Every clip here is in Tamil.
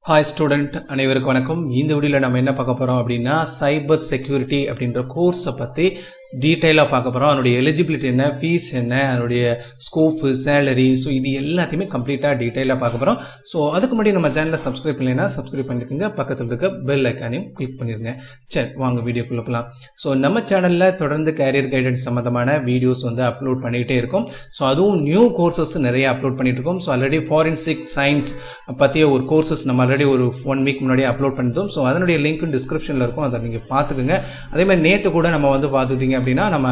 ஹாய் ஸ்டூடெண்ட் அனைவருக்கும் வணக்கம் இந்த வீடியோவில் நம்ம என்ன பார்க்க போகிறோம் அப்படின்னா சைபர் செக்யூரிட்டி அப்படின்ற கோர்ஸை பற்றி டீட்டெயிலாக பார்க்க போகிறோம் அதனுடைய எலிஜிபிலிட்டி என்ன ஃபீஸ் என்ன அதனுடைய ஸ்கோப்பு சேலரி ஸோ இது எல்லாத்தையுமே கம்ப்ளீட்டாக டீட்டெயிலாக பார்க்க போகிறோம் ஸோ அதுக்கு முன்னாடி நம்ம சேனலை சப்ஸ்கிரைப் பண்ணலைன்னா சப்ஸ்கிரைப் பண்ணிக்கோங்க பக்கத்தில் இருக்க பெல் ஐக்கானையும் கிளிக் பண்ணிருங்க சரி வாங்க வீடியோக்குள்ள போகலாம் ஸோ நம்ம சேனலில் தொடர்ந்து கேரியர் கைடன்ஸ் சம்மந்தமான வீடியோஸ் வந்து அப்லோட் பண்ணிகிட்டே இருக்கோம் ஸோ அதுவும் நியூ கோர்சஸ் நிறைய அப்லோட் பண்ணிட்டு இருக்கோம் ஸோ ஆல்ரெடி ஃபாரன்சிக் சயின்ஸ் பற்றிய ஒரு கோர்சஸ் நம்ம ஆல்ரெடி ஒரு ஒன் வீக் முன்னாடி அப்லோட் பண்ணிட்டோம் ஸோ அதனுடைய லிங்க் டிஸ்கிரிப்ஷனில் இருக்கும் அதை நீங்கள் பார்த்துக்குங்க அதே மாதிரி நேற்று கூட நம்ம வந்து பார்த்துக்கிட்டீங்க அப்படின்னா நம்ம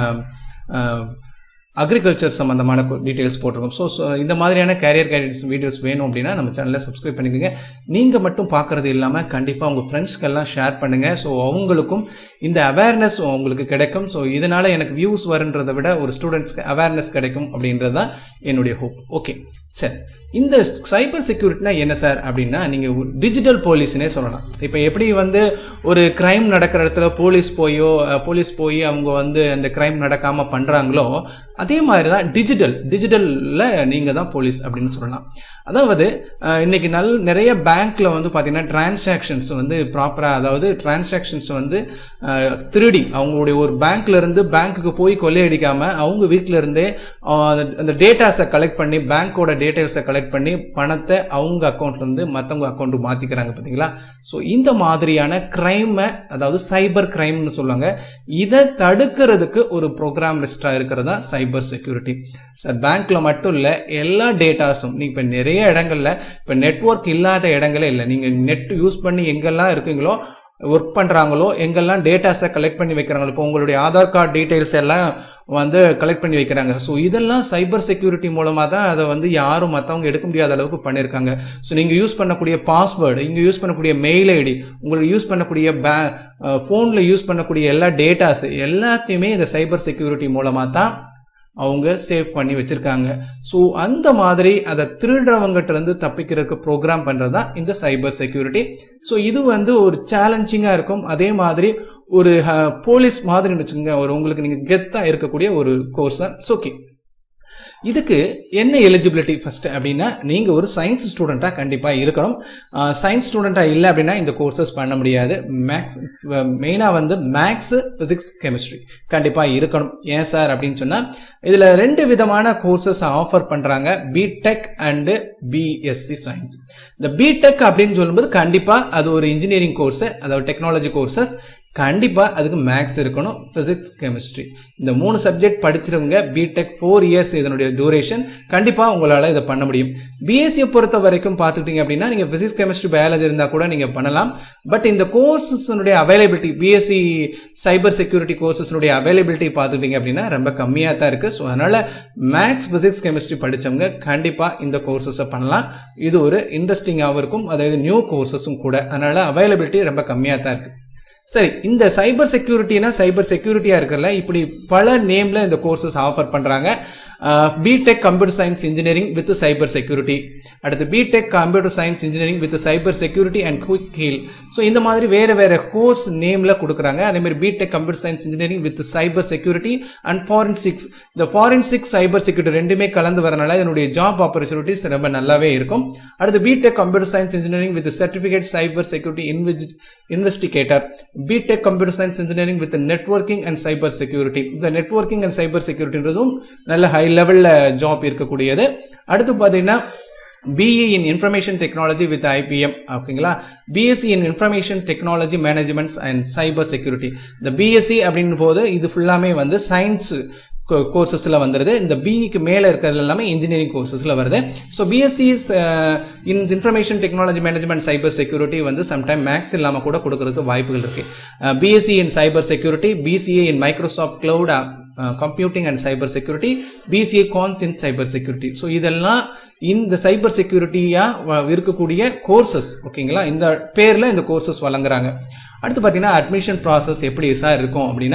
அக்ரிகல்ச்சர் சம்மந்தமான டீட்டெயில்ஸ் போட்டிருக்கோம் ஸோ ஸோ இந்த மாதிரியான கேரியர் கைடன்ஸ் வீடியோஸ் வேணும் அப்படின்னா நம்ம சேனலை சப்ஸ்கிரைப் பண்ணிக்கோங்க நீங்கள் மட்டும் பார்க்குறது இல்லாமல் கண்டிப்பாக உங்கள் ஃப்ரெண்ட்ஸ்க்கெல்லாம் ஷேர் பண்ணுங்கள் ஸோ அவங்களுக்கும் இந்த அவேர்னஸ் உங்களுக்கு கிடைக்கும் ஸோ இதனால் எனக்கு வியூஸ் வருன்றதை விட ஒரு ஸ்டூடெண்ட்ஸ்க்கு அவேர்னஸ் கிடைக்கும் அப்படின்றது தான் என்னுடைய ஹோப் ஓகே சரி இந்த சைபர் செக்யூரிட்டினா என்ன சார் அப்படின்னா நீங்கள் டிஜிட்டல் போலீஸ்னே சொல்லலாம் இப்போ எப்படி வந்து ஒரு கிரைம் நடக்கிற இடத்துல போலீஸ் போயோ போலீஸ் போய் அவங்க வந்து அந்த கிரைம் நடக்காமல் பண்ணுறாங்களோ அதே மாதிரி தான் டிஜிட்டல் டிஜிட்டலில் நீங்கள் தான் போலீஸ் அப்படின்னு சொல்லலாம் அதாவது இன்னைக்கு நல் நிறைய பேங்க்ல வந்து பார்த்தீங்கன்னா டிரான்சாக்ஷன்ஸ் வந்து ப்ராப்பராக அதாவது டிரான்சாக்ஷன்ஸ் வந்து திருடி அவங்களுடைய ஒரு பேங்க்ல இருந்து பேங்க்குக்கு போய் கொள்ளையடிக்காம அவங்க வீட்டில இருந்தே அந்த டேட்டாஸை கலெக்ட் பண்ணி பேங்க்கோட டீட்டெயில்ஸை கலெக்ட் பண்ணி பணத்தை அவங்க அக்கௌண்ட்ல இருந்து மற்றவங்க அக்கௌண்ட் மாத்திக்கிறாங்க பார்த்தீங்களா ஸோ இந்த மாதிரியான கிரைமை அதாவது சைபர் கிரைம்னு சொல்லுவாங்க இதை தடுக்கிறதுக்கு ஒரு ப்ரோக்ராம் லிஸ்டாக இருக்கிறதா சைபர் செக்யூரிட்டி சார் பேங்க்ல மட்டும் இல்லை எல்லா டேட்டாஸும் நீ இப்போ நிறைய இடங்கள்ல இப்போ நெட்ஒர்க் இல்லாத இடங்களே இல்லை நீங்க நெட் யூஸ் பண்ணி எங்கெல்லாம் இருக்கீங்களோ ஒர்க் பண்ணுறாங்களோ எங்கெல்லாம் டேட்டாஸை கலெக்ட் பண்ணி வைக்கிறாங்களோ இப்போ உங்களுடைய ஆதார் கார்டு டீட்டெயில்ஸ் எல்லாம் வந்து கலெக்ட் பண்ணி வைக்கிறாங்க ஸோ இதெல்லாம் சைபர் செக்யூரிட்டி மூலமாக தான் அதை வந்து யாரும் மற்றவங்க எடுக்க முடியாத அளவுக்கு பண்ணியிருக்காங்க ஸோ நீங்கள் யூஸ் பண்ணக்கூடிய பாஸ்வேர்டு இங்கே யூஸ் பண்ணக்கூடிய மெயில் ஐடி உங்களுக்கு யூஸ் பண்ணக்கூடிய பே ஃபோனில் யூஸ் பண்ணக்கூடிய எல்லா டேட்டாஸ் எல்லாத்தையுமே இந்த சைபர் செக்யூரிட்டி மூலமாக தான் அவங்க சேவ் பண்ணி வச்சிருக்காங்க ஸோ அந்த மாதிரி அதை திருடுறவங்ககிட்ட இருந்து தப்பிக்கிறதுக்கு ப்ரோக்ராம் பண்ணுறது தான் இந்த சைபர் செக்யூரிட்டி ஸோ இது வந்து ஒரு சேலஞ்சிங்காக இருக்கும் அதே மாதிரி ஒரு போலீஸ் மாதிரி வச்சுக்கோங்க ஒரு உங்களுக்கு நீங்கள் கெத்தாக இருக்கக்கூடிய ஒரு கோர்ஸ் தான் ஓகே இதுக்கு என்ன எலிஜிபிலிட்டி ஃபர்ஸ்ட் அப்படின்னா நீங்க ஒரு சயின்ஸ் ஸ்டூடெண்டா கண்டிப்பா இருக்கணும் சயின்ஸ் ஸ்டூடெண்டா இல்லை அப்படின்னா இந்த கோர்சஸ் பண்ண முடியாது மேக்ஸ் மெயினா வந்து மேக்ஸ் பிசிக்ஸ் கெமிஸ்ட்ரி கண்டிப்பா இருக்கணும் ஏன் சார் அப்படின்னு சொன்னா இதுல ரெண்டு விதமான கோர்சஸ் ஆஃபர் பண்றாங்க பிடெக் அண்ட் பிஎஸ்சி சயின்ஸ் இந்த பிடெக் அப்படின்னு சொல்லும்போது கண்டிப்பா அது ஒரு இன்ஜினியரிங் கோர்ஸ் அதாவது டெக்னாலஜி கோர்சஸ் கண்டிப்பாக அதுக்கு மேக்ஸ் இருக்கணும் ஃபிசிக்ஸ் கெமிஸ்ட்ரி இந்த மூணு சப்ஜெக்ட் படிச்சிருவங்க பிடெக் ஃபோர் இயர்ஸ் இதனுடைய டூரேஷன் கண்டிப்பாக உங்களால் இதை பண்ண முடியும் பிஎஸ்சியை பொறுத்த வரைக்கும் பார்த்துக்கிட்டீங்க அப்படின்னா நீங்கள் ஃபிசிக்ஸ் கெமிஸ்ட்ரி பயாலஜி இருந்தால் கூட நீங்கள் பண்ணலாம் பட் இந்த கோர்சஸ்னுடைய அவைலபிலிட்டி பிஎஸ்சி சைபர் செக்யூரிட்டி கோர்சஸ்னுடைய அவைலபிலிட்டி பார்த்துக்கிட்டீங்க அப்படின்னா ரொம்ப கம்மியாக தான் இருக்குது ஸோ அதனால் மேக்ஸ் ஃபிசிக்ஸ் கெமிஸ்ட்ரி படித்தவங்க கண்டிப்பாக இந்த கோர்சஸை பண்ணலாம் இது ஒரு இன்ட்ரெஸ்டிங்காகவும் இருக்கும் அதாவது நியூ கோர்சஸும் கூட அதனால் அவைலபிலிட்டி ரொம்ப கம்மியாக தான் இருக்குது சரி இந்த சைபர் செக்யூரிட்டினா சைபர் செக்யூரிட்டியா இருக்கிறல இப்படி பல நேம்ல இந்த கோர்சஸ் ஆஃபர் பண்றாங்க BTech computer science engineering with cyber security அடுத்து BTech computer science engineering with cyber security and Quick Heal so இந்த மாதிரி வேற வேற கோர்ஸ் நேம்ல கொடுக்குறாங்க அதே மாதிரி BTech computer science engineering with cyber security and forensics இந்த ஃபாரன்சிக்ஸ் சைபர் செக்யூரிட்டி ரெண்டுமே கலந்து வரனால இதனுடைய ஜாப் ஆப்பர்ச்சுனிட்டிஸ் ரொம்ப நல்லாவே இருக்கும் அடுத்து BTech computer science engineering with certificate cyber security investigator BTech computer science engineering with networking and cyber security இந்த நெட்ஒர்க்கிங் அண்ட் சைபர் செக்யூரிட்டின்றதும் நல்ல ஹை லெவலில் ஜாப் இருக்கக்கூடியது அடுத்து பார்த்தீங்கன்னா BE in information technology with IBM ஓகேங்களா BSc in information technology managements and cyber security இந்த பிஎஸ்சி அப்படின் போது இது ஃபுல்லாமே வந்து சயின்ஸ் கோர்சஸில் வந்துடுது இந்த பிஇக்கு மேலே இருக்கிறது எல்லாமே இன்ஜினியரிங் கோர்சஸில் வருது so BSc in information technology management cyber security வந்து சம்டைம் மேக்ஸ் இல்லாமல் கூட கொடுக்கறதுக்கு வாய்ப்புகள் இருக்கு BSc in cyber security BCA in Microsoft cloud computing and cyber security BCA கான்ஸ் இன் சைபர் செக்யூரிட்டி ஸோ இதெல்லாம் இந்த சைபர் செக்யூரிட்டியா இருக்கக்கூடிய கோர்சஸ் ஓகேங்களா இந்த பேர்ல இந்த கோர்சஸ் வழங்குறாங்க அடுத்து பார்த்தீங்கன்னா அட்மிஷன் ப்ராசஸ் எப்படி சார் இருக்கும் அப்படின்னா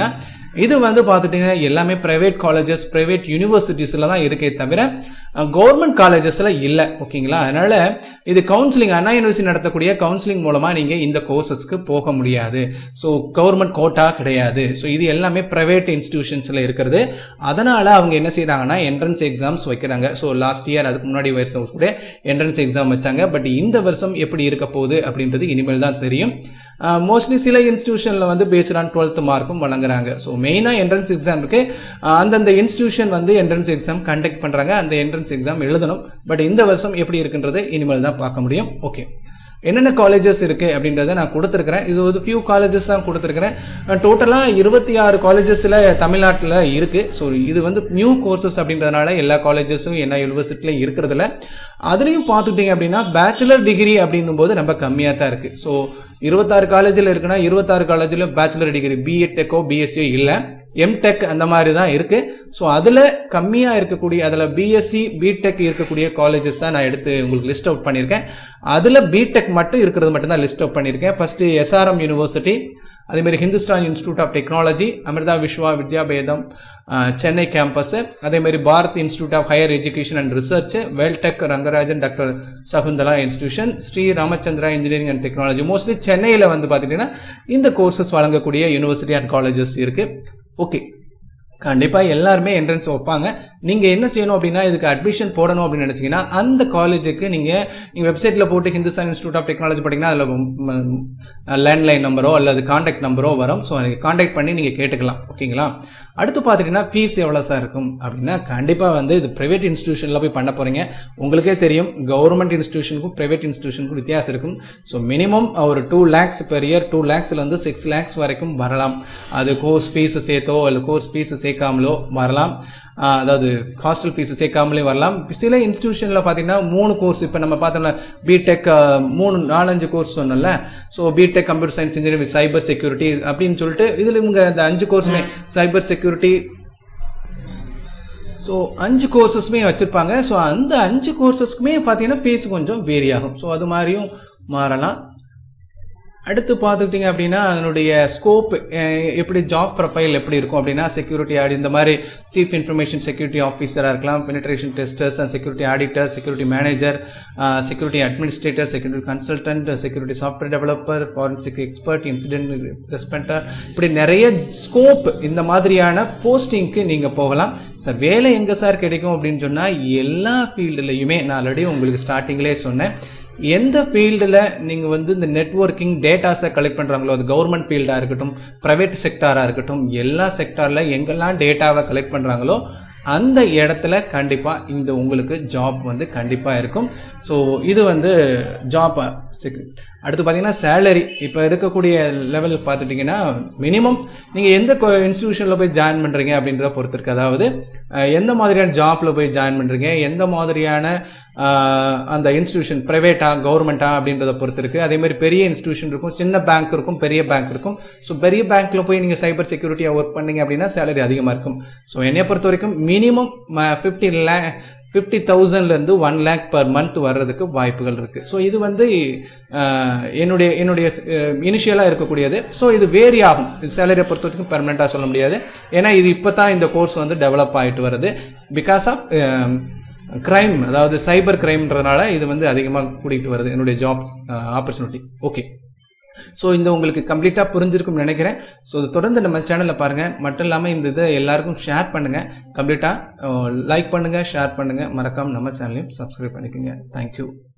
இது வந்து பார்த்துட்டிங்கன்னா எல்லாமே ப்ரைவேட் காலேஜஸ் ப்ரைவேட் யூனிவர்சிட்டிஸில் தான் இருக்கே தவிர கவர்மெண்ட் காலேஜஸில் இல்லை ஓகேங்களா அதனால இது கவுன்சிலிங் அண்ணா யூனிவர்சிட்டி நடத்தக்கூடிய கவுன்சிலிங் மூலமாக நீங்கள் இந்த கோர்சஸ்க்கு போக முடியாது ஸோ கவர்மெண்ட் கோட்டா கிடையாது ஸோ இது எல்லாமே ப்ரைவேட் இன்ஸ்டிடியூஷன்ஸில் இருக்கிறது அதனால அவங்க என்ன செய்கிறாங்கன்னா என்ட்ரன்ஸ் எக்ஸாம்ஸ் வைக்கிறாங்க ஸோ லாஸ்ட் இயர் அதுக்கு முன்னாடி வருஷம் கூட என்ட்ரன்ஸ் எக்ஸாம் வச்சாங்க பட் இந்த வருஷம் எப்படி இருக்க போகுது அப்படின்றது இனிமேல் தான் தெரியும் மோஸ்ட்லி சில இன்ஸ்டியூஷனில் வந்து பேஸ்ட் ஆன் டுவெல்த் மார்க்கும் வழங்குறாங்க ஸோ மெயினாக என்ட்ரன்ஸ் எக்ஸாமுக்கு அந்தந்த இன்ஸ்டியூஷன் வந்து என்ட்ரன்ஸ் எக்ஸாம் கண்டக்ட் பண்ணுறாங்க அந்த என்ட்ரன்ஸ் எக்ஸாம் எழுதணும் பட் இந்த வருஷம் எப்படி இருக்குன்றது இனிமேல் தான் பார்க்க முடியும் ஓகே என்னென்ன காலேஜஸ் இருக்கு அப்படின்றத நான் கொடுத்துருக்கிறேன் இது ஒரு ஃபியூ காலேஜஸ் தான் கொடுத்துருக்கிறேன் டோட்டலாக இருபத்தி ஆறு காலேஜஸில் தமிழ்நாட்டில் இருக்கு ஸோ இது வந்து நியூ கோர்சஸ் அப்படின்றதுனால எல்லா காலேஜஸும் எல்லா யூனிவர்சிட்டிலையும் இருக்கிறதுல அதுலேயும் பார்த்துக்கிட்டீங்க அப்படின்னா பேச்சுலர் டிகிரி அப்படின்னும் போது ரொம்ப கம்மியாக தான் இருக்கு ஸோ இருபத்தாறு காலேஜில் இருக்குன்னா இருபத்தாறு காலேஜில் பேச்சுலர் டிகிரி பிஎட் டெக்கோ பிஎஸ்சியோ இல்லை எம்டெக் அந்த மாதிரி தான் இருக்கு ஸோ அதில் கம்மியாக இருக்கக்கூடிய அதில் பிஎஸ்சி பிடெக் இருக்கக்கூடிய காலேஜஸ் தான் நான் எடுத்து உங்களுக்கு லிஸ்ட் அவுட் பண்ணியிருக்கேன் அதில் பிடெக் மட்டும் இருக்கிறது மட்டும் தான் லிஸ்ட் அவுட் பண்ணியிருக்கேன் ஃபர்ஸ்ட் எஸ்ஆர்எம் யூனிவர்சிட்டி அதே மாதிரி Hindustan institute of technology Amrita Vishwa Vidyapeetham Chennai campus அதே மாதிரி Bharat institute of higher education and research Veltech Rangarajan doctor Sakunthala institution Sri Ramachandra engineering and technology mostly சென்னையில் வந்து பார்த்துட்டீங்கன்னா இந்த கோர்சஸ் வழங்கக்கூடிய யூனிவர்சிட்டி அண்ட் காலேஜஸ் இருக்கு ஓகே கண்டிப்பாக எல்லாருமே என்ட்ரன்ஸ் வைப்பாங்க நீங்கள் என்ன செய்யணும் அப்படின்னா இதுக்கு அட்மிஷன் போடணும் அப்படின்னு நினச்சிங்கன்னா அந்த காலேஜுக்கு நீங்கள் நீங்கள் வெப்சைட்டில் போட்டு ஹிந்துஸ்தான் இன்ஸ்டியூட் ஆஃப் டெக்னாலஜி படிங்கன்னா அதில் லேண்ட்லைன் நம்பரோ அல்லது காண்டாக்ட் நம்பரோ வரும் ஸோ நீங்கள் காண்டாக்ட் பண்ணி நீங்கள் கேட்டுக்கலாம் ஓகேங்களா அடுத்து பார்த்துட்டிங்கன்னா ஃபீஸ் எவ்வளோ சார் இருக்கும் அப்படின்னா கண்டிப்பாக வந்து இது ப்ரைவேட் இன்ஸ்டியூஷனில் போய் பண்ண போகிறீங்க உங்களுக்கே தெரியும் கவர்மெண்ட் இன்ஸ்டியூஷனுக்கும் ப்ரைவேட் இன்ஸ்டியூஷனுக்கும் வித்தியாசம் இருக்கும் ஸோ மினிமம் ஒரு two lakhs per year two லேக்ஸ்லேருந்து சிக்ஸ் லேக்ஸ் வரைக்கும் வரலாம் அது கோர்ஸ் ஃபீஸ் சேர்த்தோ இல்லை கோர்ஸ் ஃபீஸ் சேர்க்காமலோ வரலாம் அதாவது ஹாஸ்டல் ஃபீஸ் சேர்க்காமலே வரலாம் சில இன்ஸ்டியூஷனில் பார்த்தீங்கன்னா மூணு கோர்ஸ் இப்போ நம்ம பார்த்தோம்ல பிடெக் மூணு நாலஞ்சு கோர்ஸ் சொன்னோம்ல so BTech computer science engineering cyber security அப்படின்னு சொல்லிட்டு இதில் இவங்க இந்த அஞ்சு கோர்ஸுமே சைபர் செக்யூரிட்டி ஸோ அஞ்சு கோர்சஸ்மே வச்சுருப்பாங்க ஸோ அந்த அஞ்சு கோர்சஸ்க்குமே பார்த்தீங்கன்னா ஃபீஸ் கொஞ்சம் வேரி ஆகும் ஸோ அது மாதிரியும் மாறலாம் அடுத்து பார்த்துக்கிட்டிங்க அப்படின்னா அதனுடைய ஸ்கோப் எப்படி ஜாப் ப்ரொஃபைல் எப்படி இருக்கும் அப்படின்னா செக்யூரிட்டி ஆடி இந்த மாதிரி சீஃப் இன்ஃபர்மேஷன் செக்யூரிட்டி ஆஃபீஸராக இருக்கலாம் penetration testers and security auditor security manager security administrator security consultant security software developer forensic expert incident respecter இப்படி நிறைய ஸ்கோப் இந்த மாதிரியான போஸ்டிங்க்கு நீங்கள் போகலாம் சார் வேலை எங்கே சார் கிடைக்கும் அப்படின்னு சொன்னால் எல்லா ஃபீல்டுலையுமே நான் ஆல்ரெடி உங்களுக்கு ஸ்டார்டிங்லேயே சொன்னேன் எந்த ஃபீல்டில் நீங்கள் வந்து இந்த நெட்ஒர்க்கிங் டேட்டாஸை கலெக்ட் பண்ணுறாங்களோ அது கவர்மெண்ட் ஃபீல்டாக இருக்கட்டும் ப்ரைவேட் செக்டாராக இருக்கட்டும் எல்லா செக்டாரில் எங்கெல்லாம் டேட்டாவை கலெக்ட் பண்ணுறாங்களோ அந்த இடத்துல கண்டிப்பாக இந்த உங்களுக்கு ஜாப் வந்து கண்டிப்பாக இருக்கும் ஸோ இது வந்து ஜாப் அடுத்து பார்த்தீங்கன்னா சேலரி இப்போ இருக்கக்கூடிய லெவல் பார்த்துட்டிங்கன்னா மினிமம் நீங்கள் எந்த இன்ஸ்டிடியூஷனில் போய் ஜாயின் பண்ணுறீங்க அப்படின்றத பொறுத்து இருக்கு அதாவது எந்த மாதிரியான ஜாப்பில் போய் ஜாயின் பண்ணுறீங்க எந்த மாதிரியான அந்த இன்ஸ்டியூஷன் ப்ரைவேட்டா கவர்மெண்ட்டா அப்படின்றத பொறுத்து இருக்கு அதே மாதிரி பெரிய இன்ஸ்டியூஷன் இருக்கும் சின்ன பேங்க் இருக்கும் பெரிய பேங்க் இருக்கும் ஸோ பெரிய பேங்க்ல போய் நீங்கள் சைபர் செக்யூரிட்டியாக ஒர்க் பண்ணீங்க அப்படின்னா சேலரி அதிகமாக இருக்கும் ஸோ என்னை பொறுத்த வரைக்கும் மினிமம் ஃபிஃப்டி லே ஃபிஃப்டி தௌசண்ட்லேருந்து ஒன் லேக் பர் மந்த் வர்றதுக்கு வாய்ப்புகள் இருக்குது ஸோ இது வந்து என்னுடைய என்னுடைய இனிஷியலாக இருக்கக்கூடியது ஸோ இது வேரி ஆகும் சேலரியை பொறுத்த வரைக்கும் பெர்மனெண்ட்டாக சொல்ல முடியாது ஏன்னா இது இப்போ தான் இந்த கோர்ஸ் வந்து டெவலப் ஆகிட்டு வருது பிகாஸ் ஆஃப் கிரைம் அதாவது சைபர் கிரைம்ன்றதுனால இது வந்து அதிகமாக கூட்டிகிட்டு வருது என்னுடைய ஜாப் ஆப்பர்ச்சுனிட்டி ஓகே ஸோ இந்த உங்களுக்கு கம்ப்ளீட்டாக புரிஞ்சிருக்கும்னு நினைக்கிறேன் ஸோ தொடர்ந்து நம்ம சேனலில் பாருங்கள் மட்டும் இல்லாமல் இந்த இதை எல்லாருக்கும் ஷேர் பண்ணுங்கள் கம்ப்ளீட்டாக லைக் பண்ணுங்கள் ஷேர் பண்ணுங்கள் மறக்காமல் நம்ம சேனலையும் சப்ஸ்கிரைப் பண்ணிக்கோங்க தேங்க்யூ